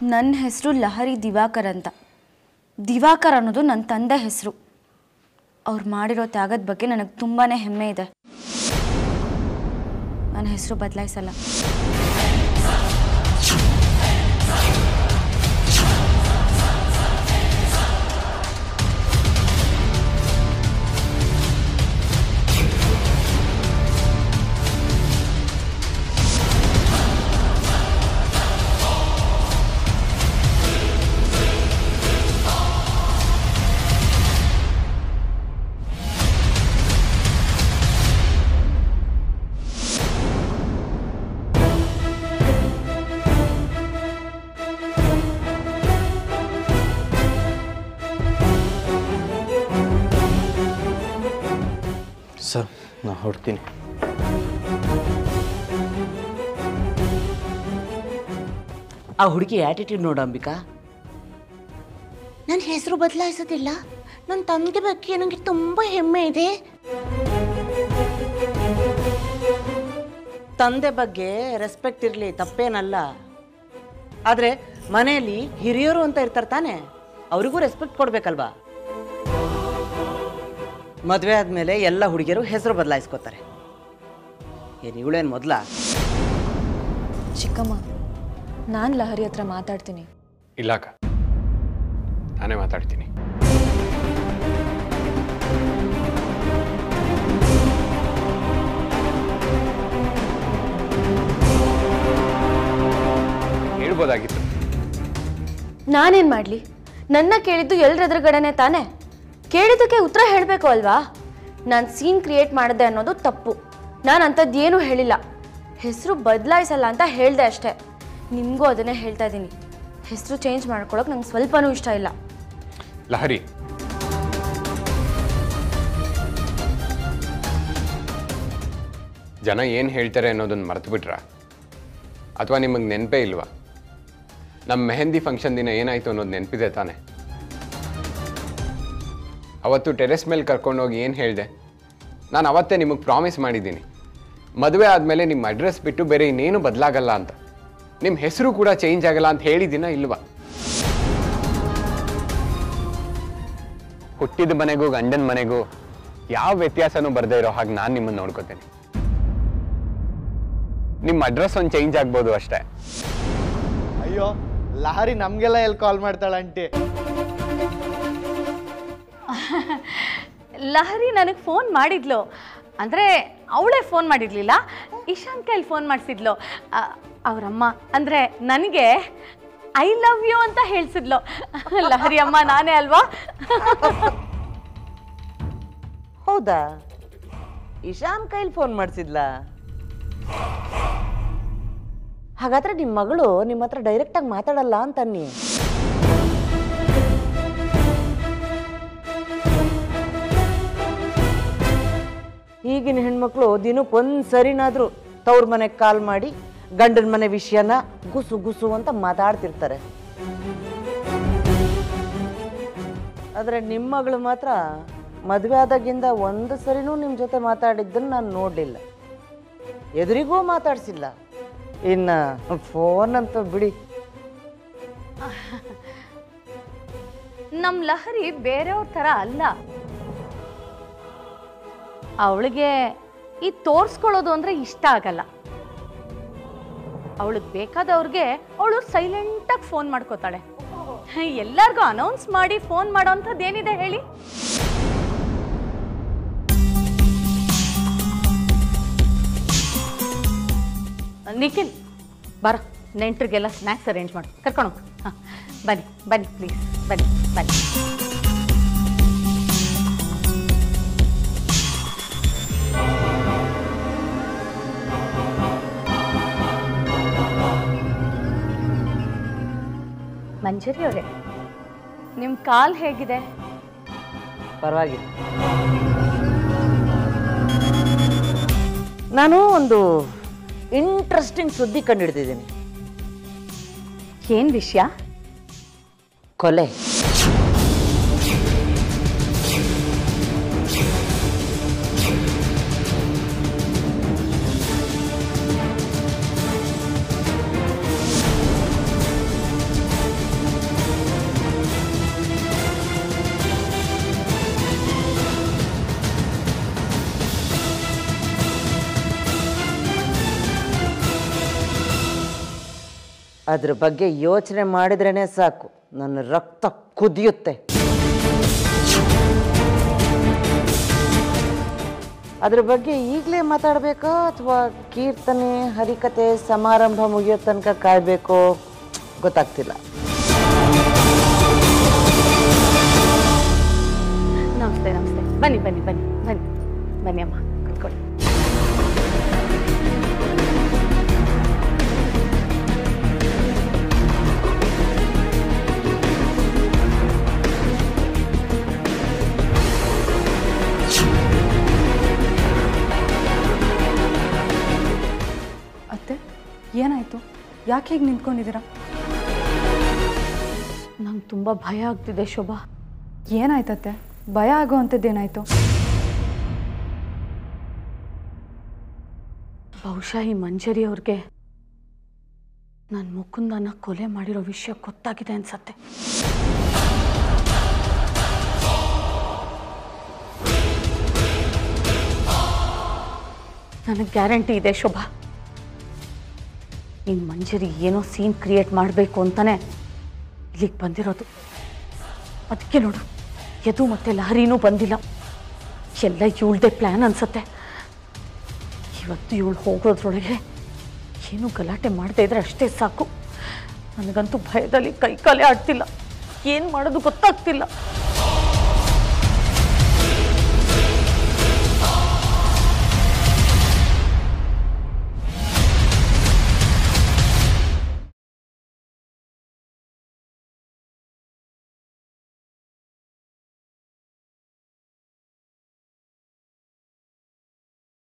ನನ್ನ ಹೆಸರು ಲಹರಿ ದಿವಾಕರ್ ಅಂತ ದಿವಾಕರ್ ಅನ್ನೋದು ನನ್ನ ತಂದೆ ಹೆಸರು ಅವ್ರು ಮಾಡಿರೋ ತ್ಯಾಗದ ಬಗ್ಗೆ ನನಗೆ ತುಂಬಾ ಹೆಮ್ಮೆ ಇದೆ ನನ್ನ ಹೆಸರು ಬದಲಾಯಿಸಲ್ಲ ಸರ್ ನಾ ಹೊಡ್ತೀನಿ ಆ ಹುಡುಗಿ ಆಟಿಟ್ಯೂಡ್ ನೋಡು ಅಂಬಿಕಾ ನನ್ನ ಹೆಸರು ಬದಲಾಯಿಸೋದಿಲ್ಲ ನನ್ನ ತಂದೆ ಬಗ್ಗೆ ನನಗೆ ತುಂಬ ಹೆಮ್ಮೆ ಇದೆ ತಂದೆ ಬಗ್ಗೆ ರೆಸ್ಪೆಕ್ಟ್ ಇರಲಿ ತಪ್ಪೇನಲ್ಲ ಆದರೆ ಮನೆಯಲ್ಲಿ ಹಿರಿಯರು ಅಂತ ಇರ್ತಾರೆ ತಾನೆ ಅವರಿಗೂ ರೆಸ್ಪೆಕ್ಟ್ ಕೊಡ್ಬೇಕಲ್ವಾ ಮದುವೆ ಆದಮೇಲೆ ಎಲ್ಲ ಹುಡುಗಿಯರು ಹೆಸರು ಬದಲಾಯಿಸ್ಕೋತಾರೆ ಏನು ಇವಳೇನು ಮೊದಲ ಚಿಕ್ಕಮ್ಮ ನಾನು ಲಹರಿ ಹತ್ರ ಮಾತಾಡ್ತೀನಿ ಇಲ್ಲಕ್ಕ ನಾನೇ ಮಾತಾಡ್ತೀನಿ ಹೇಳ್ಬೋದಾಗಿತ್ತು ನಾನೇನು ಮಾಡಲಿ ನನ್ನ ಕೇಳಿದ್ದು ಎಲ್ರ ಎದುರುಗಡೆನೆ ತಾನೇ ಕೇಳಿದ್ದಕ್ಕೆ ಉತ್ತರ ಹೇಳಬೇಕು ಅಲ್ವಾ ನಾನು ಸೀನ್ ಕ್ರಿಯೇಟ್ ಮಾಡಿದೆ ಅನ್ನೋದು ತಪ್ಪು ನಾನು ಅಂಥದ್ದು ಏನೂ ಹೇಳಿಲ್ಲ ಹೆಸರು ಬದಲಾಯಿಸಲ್ಲ ಅಂತ ಹೇಳಿದೆ ಅಷ್ಟೇ ನಿಮಗೂ ಅದನ್ನೇ ಹೇಳ್ತಾ ಇದ್ದೀನಿ ಹೆಸರು ಚೇಂಜ್ ಮಾಡ್ಕೊಳಕ್ಕೆ ನಂಗೆ ಸ್ವಲ್ಪನೂ ಇಷ್ಟ ಇಲ್ಲ ಲಹರಿ ಜನ ಏನು ಹೇಳ್ತಾರೆ ಅನ್ನೋದನ್ನ ಮರೆತು ಬಿಟ್ರಾ ಅಥವಾ ನಿಮಗೆ ನೆನಪೇ ಇಲ್ವಾ ನಮ್ಮ ಮೆಹಂದಿ ಫಂಕ್ಷನ್ ದಿನ ಏನಾಯಿತು ಅನ್ನೋದು ನೆನಪಿದೆ ತಾನೆ ಅವತ್ತು ಟೆರೆಸ್ ಮೇಲೆ ಕರ್ಕೊಂಡೋಗಿ ಏನು ಹೇಳಿದೆ ನಾನು ಅವತ್ತೇ ನಿಮಗೆ ಪ್ರಾಮಿಸ್ ಮಾಡಿದ್ದೀನಿ ಮದುವೆ ಆದಮೇಲೆ ನಿಮ್ಮ ಅಡ್ರೆಸ್ ಬಿಟ್ಟು ಬೇರೆ ಇನ್ನೇನು ಬದಲಾಗಲ್ಲ ಅಂತ ನಿಮ್ಮ ಹೆಸರು ಕೂಡ ಚೇಂಜ್ ಆಗಲ್ಲ ಅಂತ ಹೇಳಿದ್ದೀನ ಇಲ್ವಾ ಹುಟ್ಟಿದ ಮನೆಗೂ ಗಂಡನ ಮನೆಗೂ ಯಾವ ವ್ಯತ್ಯಾಸನೂ ಬರದೇ ಇರೋ ಹಾಗೆ ನಾನು ನಿಮ್ಮನ್ನು ನೋಡ್ಕೋತೀನಿ ನಿಮ್ಮ ಅಡ್ರೆಸ್ ಒಂದು ಚೇಂಜ್ ಆಗ್ಬೋದು ಅಷ್ಟೇ ಅಯ್ಯೋ ಲಹರಿ ನಮಗೆಲ್ಲ ಎಲ್ಲಿ ಕಾಲ್ ಮಾಡ್ತಾಳೆ ಆಂಟಿ ಲಹರಿ ನನಗೆ ಫೋನ್ ಮಾಡಿದ್ಲು ಅಂದರೆ ಅವಳೇ ಫೋನ್ ಮಾಡಿರಲಿಲ್ಲ ಇಶಾನ್ ಕೈಲಿ ಫೋನ್ ಮಾಡಿಸಿದ್ಲು ಅವರಮ್ಮ ಅಂದರೆ ನನಗೆ ಐ ಲವ್ ಯು ಅಂತ ಹೇಳ್ಸಿದ್ಲು ಲಹರಿ ಅಮ್ಮ ನಾನೇ ಅಲ್ವಾ ಹೌದಾ ಇಶಾನ್ ಕೈಲಿ ಫೋನ್ ಮಾಡಿಸಿದ್ಲಾ ಹಾಗಾದ್ರೆ ನಿಮ್ಮ ಮಗಳು ನಿಮ್ಮ ಹತ್ರ ಡೈರೆಕ್ಟಾಗಿ ಮಾತಾಡಲ್ಲ ಅಂತನ್ನಿ ಈಗಿನ ಹೆಣ್ಮಕ್ಳು ದಿನಕ್ಕೆ ಒಂದು ಸರಿನಾದರೂ ತವ್ರ ಮನೆಗೆ ಕಾಲ್ ಮಾಡಿ ಗಂಡನ ಮನೆ ವಿಷಯನ ಗುಸು ಗುಸು ಅಂತ ಮಾತಾಡ್ತಿರ್ತಾರೆ ಆದರೆ ನಿಮ್ಮ ಮಗಳು ಮಾತ್ರ ಮದುವೆ ಆದಾಗಿಂದ ಒಂದು ಸರಿನೂ ನಿಮ್ಮ ಜೊತೆ ಮಾತಾಡಿದ್ದನ್ನು ನಾನು ನೋಡಲಿಲ್ಲ ಎದುರಿಗೂ ಮಾತಾಡ್ಸಿಲ್ಲ ಇನ್ನು ಫೋನ್ ಅಂತ ಬಿಡಿ ನಮ್ಮ ಲಹರಿ ಬೇರೆಯವ್ರ ಥರ ಅಲ್ಲ ಅವಳಿಗೆ ಈ ತೋರಿಸ್ಕೊಳ್ಳೋದು ಅಂದರೆ ಇಷ್ಟ ಆಗಲ್ಲ ಅವಳಿಗೆ ಬೇಕಾದವ್ರಿಗೆ ಅವಳು ಸೈಲೆಂಟಾಗಿ ಫೋನ್ ಮಾಡ್ಕೋತಾಳೆ ಎಲ್ಲರಿಗೂ ಅನೌನ್ಸ್ ಮಾಡಿ ಫೋನ್ ಮಾಡೋ ಅಂಥದ್ದು ಏನಿದೆ ಹೇಳಿ ನಿಖಿಲ್ ಬರ ನೆಂಟ್ರಿಗೆಲ್ಲ ಸ್ನ್ಯಾಕ್ಸ್ ಅರೇಂಜ್ ಮಾಡು ಕರ್ಕೊಂಡು ಹಾಂ ಬನ್ನಿ ಬನ್ನಿ ಪ್ಲೀಸ್ ಬನ್ನಿ ಬನ್ನಿ ಮಂಜರಿ ಅವರೇ ನಿಮ್ಮ ಕಾಲ್ ಹೇಗಿದೆ ಪರವಾಗಿಲ್ಲ ನಾನು ಒಂದು ಇಂಟ್ರೆಸ್ಟಿಂಗ್ ಸುದ್ದಿ ಕಂಡುಹಿಡ್ದಿದ್ದೀನಿ ಏನು ವಿಷಯ ಕೊಲೆ ಅದ್ರ ಬಗ್ಗೆ ಯೋಚನೆ ಮಾಡಿದ್ರೇ ಸಾಕು ನನ್ನ ರಕ್ತ ಕುದಿಯುತ್ತೆ ಅದ್ರ ಬಗ್ಗೆ ಈಗಲೇ ಮಾತಾಡಬೇಕಾ ಅಥವಾ ಕೀರ್ತನೆ ಹರಿಕತೆ ಸಮಾರಂಭ ಮುಗಿಯೋ ತನಕ ಕಾಯಬೇಕೋ ಗೊತ್ತಾಗ್ತಿಲ್ಲ ನಮಸ್ತೆ ನಮಸ್ತೆ ಬನ್ನಿ ಬನ್ನಿ ಬನ್ನಿ ಬನ್ನಿ ಬನ್ನಿ ಅಮ್ಮ ಕೂತ್ಕೊಳ್ಳಿ ಅತ್ತೆ ಏನಾಯಿತು ಯಾಕೆ ಹೀಗೆ ನಿಂತ್ಕೊಂಡಿದ್ದೀರಾ ನಂಗೆ ತುಂಬ ಭಯ ಆಗ್ತಿದೆ ಶೋಭಾ ಏನಾಯ್ತತ್ತೆ ಭಯ ಆಗೋ ಅಂಥದ್ದೇನಾಯಿತು ಬಹುಶಃ ಈ ಮಂಜರಿ ಅವ್ರಿಗೆ ನನ್ನ ಮುಕುಂದನ ಕೊಲೆ ಮಾಡಿರೋ ವಿಷಯ ಗೊತ್ತಾಗಿದೆ ಅನ್ಸತ್ತೆ ನನಗೆ ಗ್ಯಾರಂಟಿ ಇದೆ ಶೋಭಾ ಈ ಮಂಜರಿ ಏನೋ ಸೀನ್ ಕ್ರಿಯೇಟ್ ಮಾಡಬೇಕು ಅಂತಾನೆ ಇಲ್ಲಿಗೆ ಬಂದಿರೋದು ಅದಕ್ಕೆ ನೋಡು ಯದು ಮತ್ತೆ ಲಹರಿನೂ ಬಂದಿಲ್ಲ ಎಲ್ಲ ಇವಳ್ದೆ ಪ್ಲ್ಯಾನ್ ಅನ್ಸತ್ತೆ ಇವತ್ತು ಇವಳು ಹೋಗೋದ್ರೊಳಗೆ ಏನು ಗಲಾಟೆ ಮಾಡದೇ ಇದ್ರೆ ಅಷ್ಟೇ ಸಾಕು ನನಗಂತೂ ಭಯದಲ್ಲಿ ಕೈ ಕಾಲೇ ಆಡ್ತಿಲ್ಲ ಏನು ಮಾಡೋದು ಗೊತ್ತಾಗ್ತಿಲ್ಲ